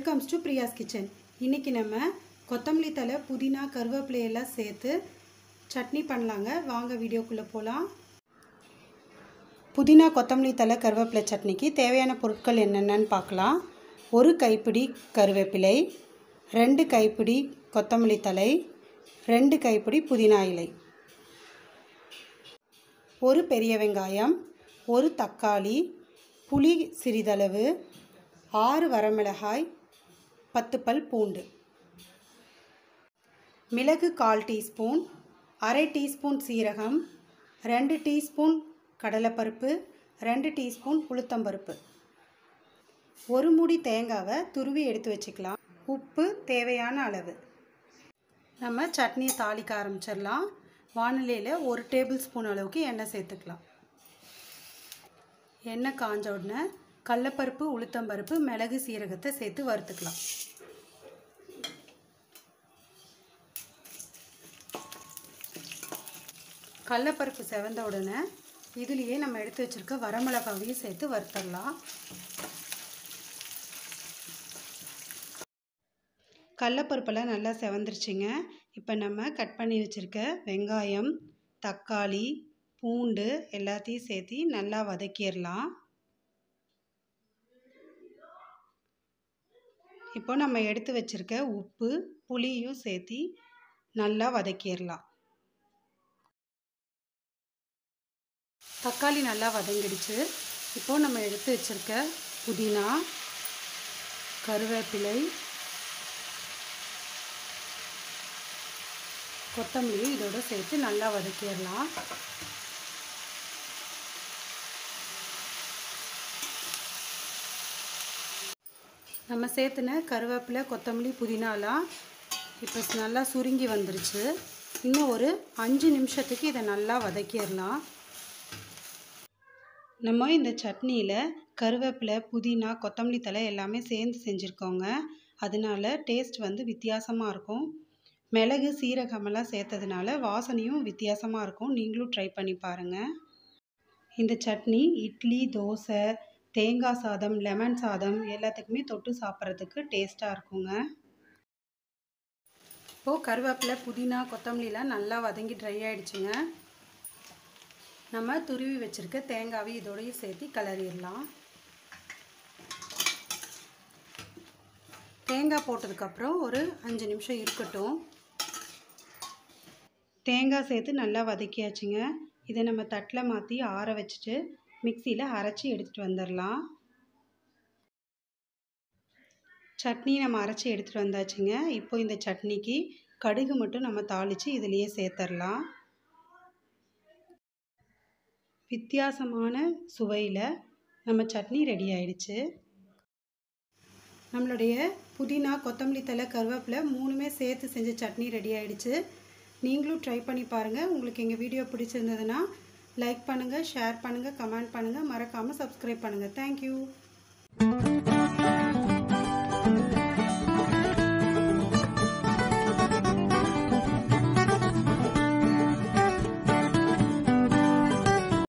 welcomes to Priya's kitchen இன்றைக்கி நம்ம கொத்தமல்லி தழை புதினா கருவேப்பிலை எல்லாம் சேர்த்து சட்னி பண்ணலாங்க வாங்க வீடியோக்குள்ளே போகலாம் புதினா கொத்தமல்லி தழை கருவேப்பிலை சட்னிக்கு தேவையான பொருட்கள் என்னென்னன்னு பார்க்கலாம் ஒரு கைப்பிடி கருவேப்பிலை ரெண்டு கைப்பிடி கொத்தமல்லி தழை ரெண்டு கைப்பிடி புதினா இலை ஒரு பெரிய வெங்காயம் ஒரு தக்காளி புளி சிறிதளவு ஆறு வரமிளகாய் பத்து பல் பூண்டு மிளகு கால் டீஸ்பூன் அரை டீஸ்பூன் சீரகம் ரெண்டு டீஸ்பூன் கடலைப்பருப்பு ரெண்டு டீஸ்பூன் உளுத்தம்பருப்பு ஒரு மூடி தேங்காவை துருவி எடுத்து வச்சுக்கலாம் உப்பு தேவையான அளவு நம்ம சட்னியை தாளிக்க ஆரம்பிச்சிடலாம் வானிலையில் ஒரு டேபிள் ஸ்பூன் அளவுக்கு எண்ணெய் சேர்த்துக்கலாம் எண்ணெய் காஞ்ச உடனே கடலப்பருப்பு உளுத்தம்பருப்பு மிளகு சீரகத்தை சேர்த்து வறுத்துக்கலாம் கடலப்பருப்பு செவந்த உடனே இதுலேயே நம்ம எடுத்து வச்சுருக்க வரமிளகாவையும் சேர்த்து வறுத்துடலாம் கடலப்பருப்பெல்லாம் நல்லா செவந்துருச்சுங்க இப்போ நம்ம கட் பண்ணி வச்சுருக்க வெங்காயம் தக்காளி பூண்டு எல்லாத்தையும் சேர்த்து நல்லா வதக்கிடலாம் இப்போ நம்ம எடுத்து வச்சுருக்க உப்பு புளியும் சேர்த்து நல்லா வதக்கிடலாம் தக்காளி நல்லா வதங்கிடுச்சு இப்போது நம்ம எடுத்து வச்சுருக்க புதினா கருவேப்பிலை கொத்தமல்லியும் இதோட சேர்த்து நல்லா வதக்கிடலாம் நம்ம சேர்த்துன கருவேப்பிலை கொத்தமல்லி புதினாலாம் இப்போ நல்லா சுருங்கி வந்துருச்சு இன்னும் ஒரு அஞ்சு நிமிஷத்துக்கு இதை நல்லா வதக்கிடலாம் நம்ம இந்த சட்னியில் கருவேப்பிலை புதினா கொத்தமல்லி தழை எல்லாமே சேர்ந்து செஞ்சுருக்கோங்க அதனால டேஸ்ட் வந்து வித்தியாசமாக இருக்கும் மிளகு சீரகமெல்லாம் சேர்த்ததுனால வாசனையும் வித்தியாசமாக இருக்கும் நீங்களும் ட்ரை பண்ணி பாருங்கள் இந்த சட்னி இட்லி தோசை தேங்காய் சாதம் லெமன் சாதம் எல்லாத்துக்குமே தொட்டு சாப்பிட்றதுக்கு டேஸ்ட்டாக இருக்குங்க இப்போது கருவேப்பிலை புதினா கொத்தமல்லிலாம் நல்லா வதங்கி ட்ரை ஆகிடுச்சுங்க நம்ம துருவி வச்சுருக்க தேங்காவை இதோடையும் சேர்த்து கிளறிடலாம் தேங்காய் போட்டதுக்கப்புறம் ஒரு அஞ்சு நிமிஷம் இருக்கட்டும் தேங்காய் சேர்த்து நல்லா வதக்கியாச்சுங்க இதை நம்ம தட்டில் மாற்றி ஆற வச்சுட்டு மிக்சியில் அரைச்சி எடுத்துகிட்டு வந்துடலாம் சட்னி நம்ம அரைச்சி எடுத்துகிட்டு வந்தாச்சுங்க இப்போ இந்த சட்னிக்கு கடுகு மட்டும் நம்ம தாளித்து இதுலேயே சேர்த்துடலாம் வித்தியாசமான சுவையில் நம்ம சட்னி ரெடி ஆயிடுச்சு நம்மளுடைய புதினா கொத்தமல்லி தழை கருவேப்பிலை மூணுமே சேர்த்து செஞ்ச சட்னி ரெடி ஆயிடுச்சு நீங்களும் ட்ரை பண்ணி பாருங்கள் உங்களுக்கு எங்கள் வீடியோ பிடிச்சிருந்ததுன்னா லைக் பண்ணுங்கள் ஷேர் பண்ணுங்கள் கமெண்ட் பண்ணுங்கள் மறக்காமல் சப்ஸ்கிரைப் பண்ணுங்கள் தேங்க்யூ